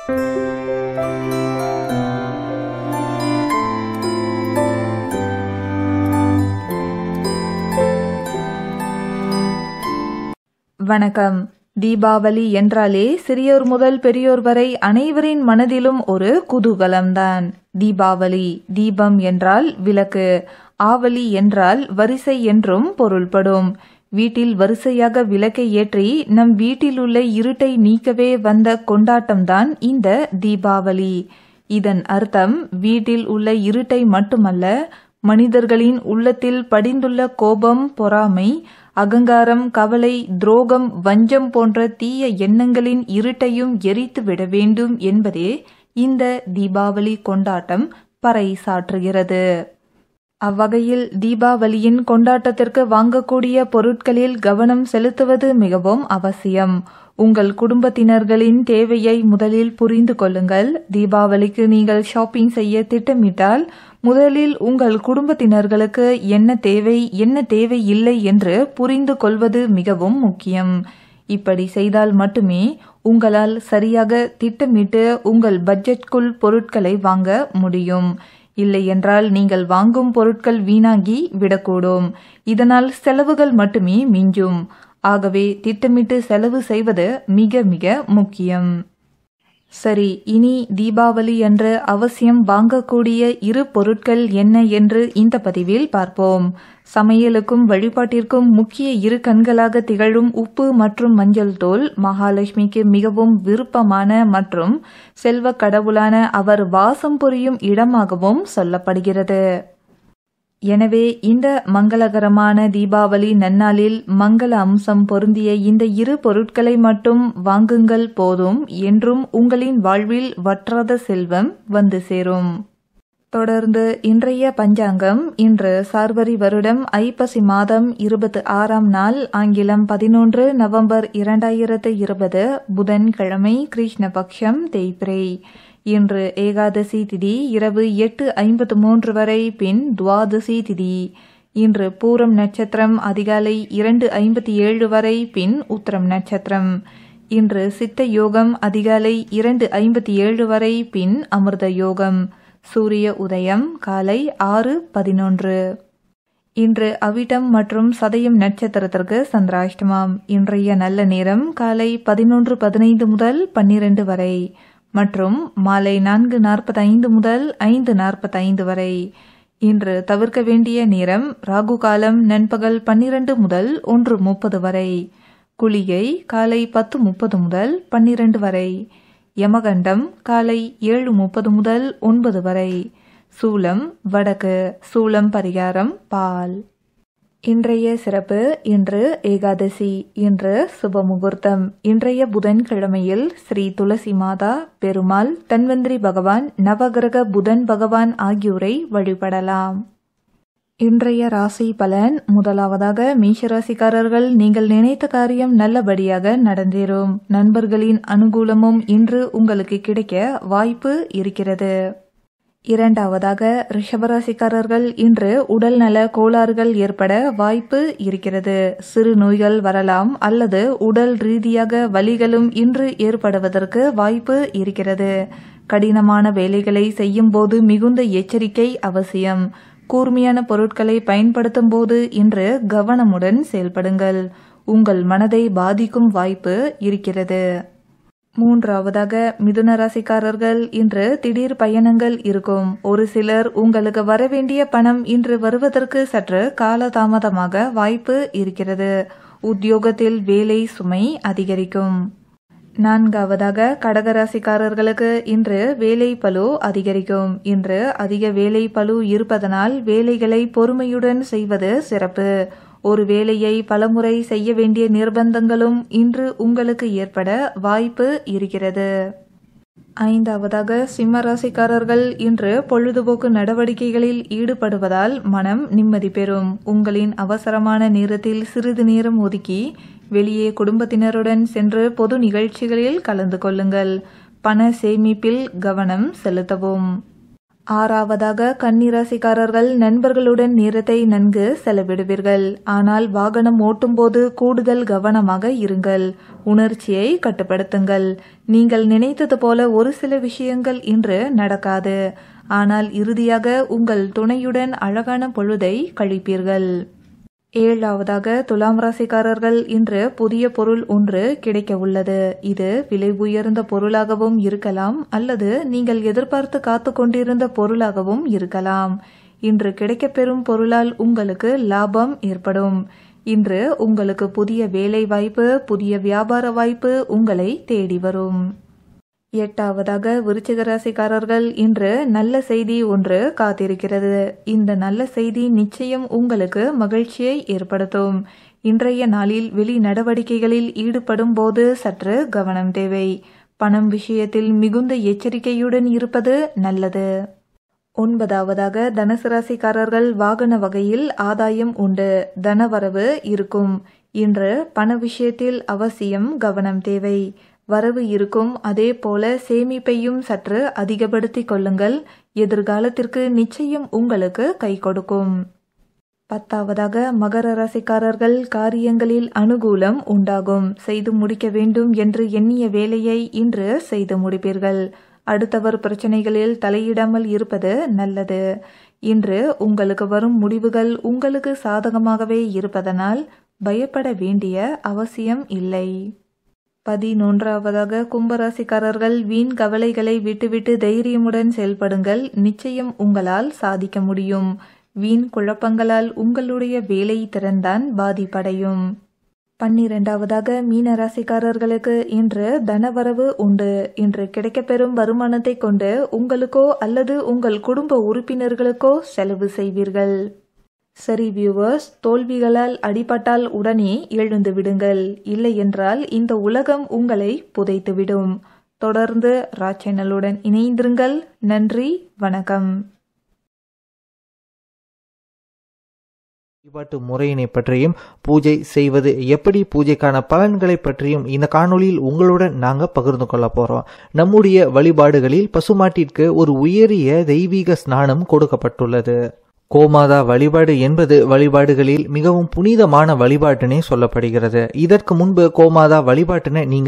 வணக்கம் தீபாவளி என்றாலே சிறியோர் முதல் பெரியோர் வரை அனைவரின் மனதிலும் ஒரு குதூகலம்தான் தீபாவளி தீபம் என்றால் விளக்கு ஆவலி என்றால் வரிசை என்றும் பொருள்படும் வீட்டில் வரிசையாக விளக்கை ஏற்றி நம் வீட்டில் உள்ள இருட்டை நீக்கவே வந்த கொண்டாட்டம்தான் இந்த தீபாவளி இதன் அர்த்தம் வீட்டில் உள்ள இருட்டை மட்டுமல்ல மனிதர்களின் உள்ளத்தில் படிந்துள்ள கோபம் பொறாமை அகங்காரம் கவலை துரோகம் வஞ்சம் போன்ற தீய எண்ணங்களின் இருட்டையும் எரித்து விட வேண்டும் என்பதே இந்த தீபாவளி கொண்டாட்டம் பறைசாற்றுகிறது அவ்வகையில் தீபாவளியின் கொண்டாட்டத்திற்கு வாங்கக்கூடிய பொருட்களில் கவனம் செலுத்துவது மிகவும் அவசியம் உங்கள் குடும்பத்தினர்களின் தேவையை முதலில் புரிந்து கொள்ளுங்கள் தீபாவளிக்கு நீங்கள் ஷாப்பிங் செய்ய திட்டமிட்டால் முதலில் உங்கள் குடும்பத்தினர்களுக்கு என்ன தேவை என்ன தேவை இல்லை என்று புரிந்து கொள்வது மிகவும் முக்கியம் இப்படி செய்தால் மட்டுமே உங்களால் சரியாக திட்டமிட்டு உங்கள் பட்ஜெட்குள் பொருட்களை வாங்க முடியும் இல்லையென்றால் நீங்கள் வாங்கும் பொருட்கள் வீணாகி விடக்கூடும் இதனால் செலவுகள் மட்டுமே மிஞ்சும் ஆகவே திட்டமிட்டு செலவு செய்வது மிக மிக முக்கியம் சரி இனி தீபாவளி என்று அவசியம் வாங்கக்கூடிய இரு பொருட்கள் என்ன என்று இந்த பதிவில் பார்ப்போம் சமையலுக்கும் வழிபாட்டிற்கும் முக்கிய இரு கண்களாக திகழும் உப்பு மற்றும் மஞ்சள் தூள் மகாலட்சுமிக்கு மிகவும் விருப்பமான மற்றும் செல்வ கடவுளான அவர் வாசம் புரியும் இடமாகவும் சொல்லப்படுகிறது எனவே இந்த மங்களகரமான தீபாவளி நன்னாளில் மங்கள அம்சம் பொருந்திய இந்த இரு பொருட்களை மட்டும் வாங்குங்கள் போதும் என்றும் உங்களின் வாழ்வில் வற்றாத செல்வம் வந்து சேரும் தொடர்ந்து இன்றைய பஞ்சாங்கம் இன்று சார்வரி வருடம் ஐப்பசி மாதம் இருபத்தி ஆறாம் நாள் ஆங்கிலம் பதினொன்று நவம்பர் இரண்டாயிரத்து இருபது புதன்கிழமை கிருஷ்ணபக்ஷம் தேய்பிரை இன்று ஏகாதசி திதி இரவு எட்டு ஐம்பத்து மூன்று வரை பின் துவாதசி திதி இன்று பூரம் நட்சத்திரம் அதிகாலை இரண்டு ஐம்பத்தி ஏழு வரை பின் உத்தரம் நட்சத்திரம் இன்று சித்த யோகம் அதிகாலை இரண்டு ஐம்பத்தி ஏழு வரை பின் அமிர்த யோகம் சூரிய உதயம் காலை ஆறு பதினொன்று இன்று அவிட்டம் மற்றும் சதயம் நட்சத்திரத்திற்கு சந்திராஷ்டமம் இன்றைய நல்ல நேரம் காலை பதினொன்று பதினைந்து முதல் பன்னிரண்டு வரை மற்றும் மாலை நான்கு நாற்பத்தைந்து முதல் ஐந்து நாற்பத்தைந்து வரை இன்று தவிர்க்க வேண்டிய நேரம் ராகு காலம் நண்பகல் பன்னிரண்டு முதல் ஒன்று முப்பது வரை குளிகை காலை பத்து முப்பது முதல் பன்னிரண்டு வரை யமகண்டம் காலை ஏழு முப்பது முதல் ஒன்பது வரை சூலம் வடக்கு சூலம் பரிகாரம் பால் இன்றைய சிறப்பு இன்று ஏகாதசி இன்று சுப முகூர்த்தம் இன்றைய புதன்கிழமையில் ஸ்ரீ துளசி மாதா பெருமாள் தன்வந்திரி பகவான் நவகிரக புதன் பகவான் ஆகியோரை வழிபடலாம் இன்றைய ராசி பலன் முதலாவதாக மீஷராசிக்காரர்கள் நீங்கள் நினைத்த காரியம் நல்லபடியாக நடந்தேறும் நண்பர்களின் அனுகூலமும் இன்று உங்களுக்கு கிடைக்க வாய்ப்பு இருக்கிறது இரண்டாவதாக ரிஷபராசிக்காரர்கள் இன்று உடல் நல கோளாறுகள் ஏற்பட வாய்ப்பு இருக்கிறது சிறு நோய்கள் வரலாம் அல்லது உடல் ரீதியாக வலிகளும் இன்று ஏற்படுவதற்கு வாய்ப்பு இருக்கிறது கடினமான வேலைகளை செய்யும் போது மிகுந்த எச்சரிக்கை அவசியம் கூர்மையான பொருட்களை பயன்படுத்தும் போது இன்று கவனமுடன் செயல்படுங்கள் உங்கள் மனதை பாதிக்கும் வாய்ப்பு இருக்கிறது மூன்றாவதாக மிதுன ராசிக்காரர்கள் இன்று திடீர் பயணங்கள் இருக்கும் ஒரு சிலர் உங்களுக்கு வரவேண்டிய பணம் இன்று வருவதற்கு சற்று காலதாமதமாக வாய்ப்பு இருக்கிறது உத்தியோகத்தில் வேலை சுமை அதிகரிக்கும் நான்காவதாக கடகராசிக்காரர்களுக்கு இன்று வேலை பளு அதிகரிக்கும் இன்று அதிக வேலை பளு இருப்பதனால் வேலைகளை பொறுமையுடன் செய்வது சிறப்பு ஒரு வேலையை பலமுறை செய்ய வேண்டிய நிர்பந்தங்களும் இன்று உங்களுக்கு ஏற்பட வாய்ப்பு இருக்கிறது ஐந்தாவதாக சிம்ம ராசிக்காரர்கள் இன்று பொழுதுபோக்கு நடவடிக்கைகளில் ஈடுபடுவதால் மனம் நிம்மதி பெறும் உங்களின் அவசரமான நேரத்தில் சிறிது நேரம் ஒதுக்கி வெளியே குடும்பத்தினருடன் சென்று பொது நிகழ்ச்சிகளில் கலந்து கொள்ளுங்கள் பண சேமிப்பில் கவனம் செலுத்தவும் ஆறாவதாக கன்னிராசிக்காரர்கள் நண்பர்களுடன் நேரத்தை நன்கு செலவிடுவீர்கள் ஆனால் வாகனம் ஓட்டும்போது கூடுதல் கவனமாக இருங்கள் உணர்ச்சியை கட்டுப்படுத்துங்கள் நீங்கள் நினைத்தது போல ஒரு சில விஷயங்கள் இன்று நடக்காது ஆனால் இறுதியாக உங்கள் துணையுடன் அழகான பொழுதை கழிப்பீர்கள் ஏழாவதாக துலாம் ராசிக்காரர்கள் இன்று புதிய பொருள் ஒன்று கிடைக்க உள்ளது இது விலை உயர்ந்த பொருளாகவும் இருக்கலாம் அல்லது நீங்கள் எதிர்பார்த்து காத்து கொண்டிருந்த பொருளாகவும் இருக்கலாம் இன்று கிடைக்கப்பெறும் பொருளால் உங்களுக்கு லாபம் ஏற்படும் இன்று உங்களுக்கு புதிய வேலை வாய்ப்பு புதிய வியாபார வாய்ப்பு உங்களை தேடி வரும் எட்டாவதாக விருச்சிக ராசிக்காரர்கள் இன்று நல்ல செய்தி ஒன்று காத்திருக்கிறது இந்த நல்ல செய்தி நிச்சயம் உங்களுக்கு மகிழ்ச்சியை ஏற்படுத்தும் இன்றைய நாளில் வெளி நடவடிக்கைகளில் ஈடுபடும் போது சற்று கவனம் தேவை பணம் விஷயத்தில் மிகுந்த எச்சரிக்கையுடன் இருப்பது நல்லது ஒன்பதாவதாக தனுசு ராசிக்காரர்கள் வாகன வகையில் ஆதாயம் உண்டு தனவரவு இருக்கும் இன்று பண விஷயத்தில் அவசியம் கவனம் தேவை வரவு இருக்கும் அதே போல சேமிப்பையும் சற்று அதிகப்படுத்திக் கொள்ளுங்கள் எதிர்காலத்திற்கு நிச்சயம் உங்களுக்கு கை கொடுக்கும் பத்தாவதாக மகர ராசிக்காரர்கள் காரியங்களில் அனுகூலம் உண்டாகும் செய்து முடிக்க வேண்டும் என்று எண்ணிய வேலையை இன்று செய்து முடிப்பீர்கள் அடுத்தவர் பிரச்சனைகளில் தலையிடாமல் இருப்பது நல்லது இன்று உங்களுக்கு வரும் முடிவுகள் உங்களுக்கு சாதகமாகவே இருப்பதனால் பயப்பட வேண்டிய அவசியம் இல்லை பதினொன்றாவதாக கும்பராசிக்காரர்கள் வீண் கவலைகளை விட்டுவிட்டு தைரியமுடன் செயல்படுங்கள் நிச்சயம் உங்களால் சாதிக்க முடியும் வீண் குழப்பங்களால் உங்களுடைய வேலை திறன்தான் பாதிப்படையும் பன்னிரெண்டாவதாக மீன ராசிக்காரர்களுக்கு இன்று தனவரவு உண்டு இன்று கிடைக்கப்பெறும் வருமானத்தை கொண்டு உங்களுக்கோ அல்லது உங்கள் குடும்ப உறுப்பினர்களுக்கோ செலவு செய்வீர்கள் சரி வியூவர்ஸ் தோல்விகளால் அடிபட்டால் உடனே எழுந்து விடுங்கள் இல்லை என்றால் இந்த உலகம் உங்களை புதைத்துவிடும் தொடர்ந்து ரா சேனலுடன் இணைந்திருங்கள் நன்றி வணக்கம் வழிபாட்டு முறையினை பற்றியும் பூஜை செய்வது எப்படி பூஜைக்கான பலன்களை பற்றியும் இந்த காணொளியில் உங்களுடன் நாங்க பகிர்ந்து கொள்ள போறோம் நம்முடைய வழிபாடுகளில் பசுமாட்டிற்கு ஒரு உயரிய தெய்வீக ஸ்நானம் கொடுக்கப்பட்டுள்ளது கோமாதா வழிபாடு என்பது வழிபாடுகளில் மிகவும் புனிதமான வழிபாட்டினை சொல்லப்படுகிறது இதற்கு முன்பு கோமாதா வழிபாட்டினை நீங்க